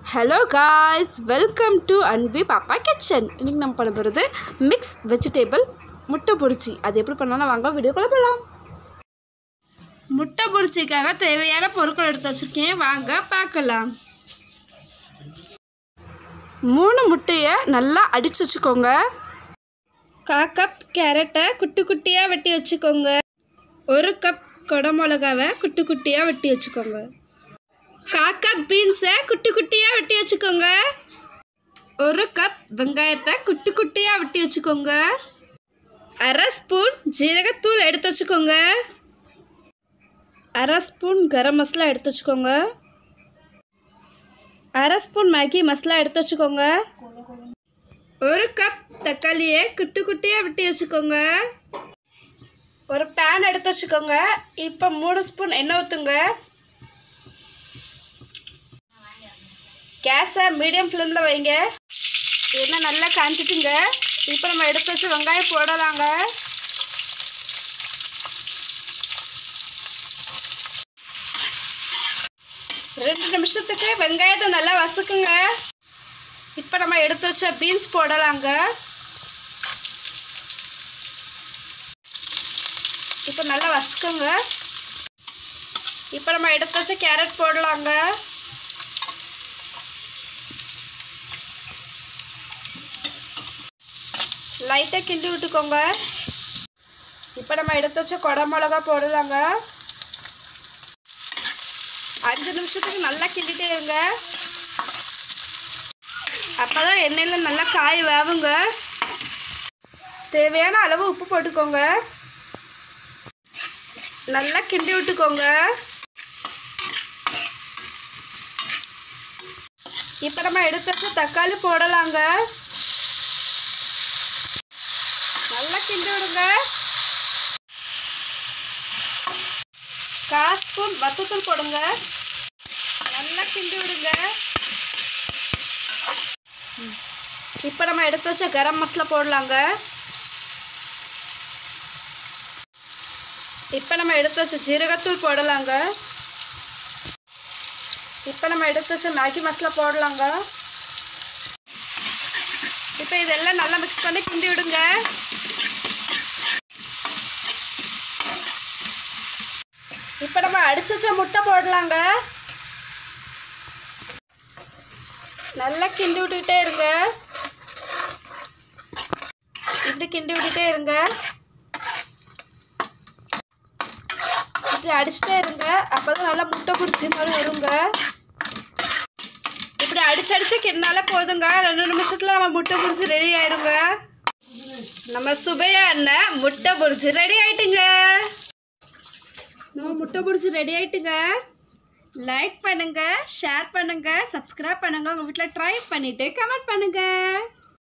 hello guys welcome to Anbi Pappa kitchen இன்னைக்கு நம்ம பண்ண போகிறது மிக்ஸ் வெஜிடேபிள் முட்டை பொரிச்சி அது எப்படி பண்ணலாம் வாங்க வீடியோக்குள்ள போகலாம் முட்டை பொரிச்சிக்காக தேவையான பொருட்கள் எடுத்து வச்சுருக்கேன் வாங்க பார்க்கலாம் மூணு முட்டையை நல்லா அடித்து வச்சுக்கோங்க கா கப் கேரட்டை குட்டி குட்டியாக வெட்டி வச்சுக்கோங்க ஒரு கப் குடமிளகாவை குட்டி குட்டியாக வெட்டி வச்சுக்கோங்க கா கப் பீன்ஸை குட்டி குட்டியாக வெட்டி வச்சுக்கோங்க ஒரு கப் வெங்காயத்தை குட்டி குட்டியாக வெட்டி வச்சுக்கோங்க அரை ஸ்பூன் ஜீரகத்தூள் எடுத்து வச்சுக்கோங்க அரை ஸ்பூன் கரம் மசாலா எடுத்து வச்சுக்கோங்க அரை ஸ்பூன் மேகி மசாலா எடுத்து வச்சுக்கோங்க ஒரு கப் தக்காளியை குட்டி குட்டியாக வெட்டி வச்சுக்கோங்க ஒரு பேன் எடுத்து வச்சுக்கோங்க இப்போ மூணு ஸ்பூன் எண்ணெய் ஊற்றுங்க கேஸை மீடியம் ஃப்ளேமில் வைங்க எண்ணெய் நல்லா காஞ்சிட்டுங்க இப்போ நம்ம எடுத்து வச்சு வெங்காயம் போடலாங்க ரெண்டு நிமிஷத்துக்கு வெங்காயத்தை நல்லா வசுக்குங்க இப்போ நம்ம எடுத்து வச்ச பீன்ஸ் போடலாங்க இப்போ நல்லா வசுக்குங்க இப்போ நம்ம எடுத்து வச்ச கேரட் போடலாங்க லைட்டாக கிண்டி விட்டுக்கோங்க இப்போ நம்ம எடுத்து வச்ச கொடை மிளகா போடலாங்க அஞ்சு நிமிஷத்துக்கு நல்லா கிண்டிட்டே இருங்க அப்போ தான் எண்ணெயில் நல்லா காய் வேவுங்க தேவையான அளவு உப்பு போட்டுக்கோங்க நல்லா கிண்டி விட்டுக்கோங்க இப்போ நம்ம எடுத்து வச்ச தக்காளி போடலாங்க நல்லா கிண்டி விடுங்க கால் ஸ்பூன் வத்தத்தூள் போடுங்க நல்லா கிண்டி விடுங்க இப்போ நம்ம எடுத்து வச்ச கரம் மசாலா போடலாங்க இப்போ நம்ம எடுத்து வச்ச ஜீரகத்தூள் போடலாங்க இப்போ நம்ம எடுத்து வச்ச மேகி மசாலா போடலாங்க இப்போ இதெல்லாம் நல்லா மிக்ஸ் பண்ணி கிண்டி விடுங்க இப்போ நம்ம அடிச்சு வச்ச முட்டை போடலாங்க நல்லா கிண்டி விட்டுக்கிட்டே இருங்க இப்படி கிண்டி விட்டுட்டே இருங்க இப்படி அடிச்சுட்டே இருங்க அப்போதான் நல்லா முட்டை பிடிச்சி மாதிரி வருங்க இப்படி அடிச்சு அடிச்சு கிண்ணாலே போதுங்க ரெண்டு நிமிஷத்தில் நம்ம முட்டை பிடிச்சி ரெடி ஆயிருங்க நம்ம சுபையான முட்டை பொரிச்சு ரெடி ஆயிட்டுங்க நம்ம முட்டை பிடிச்சி ரெடி ஆயிட்டுங்க லைக் பண்ணுங்க ஷேர் பண்ணுங்க சப்ஸ்கிரைப் பண்ணுங்க உங்கள் வீட்டில் ட்ரை பண்ணிட்டு கமெண்ட் பண்ணுங்க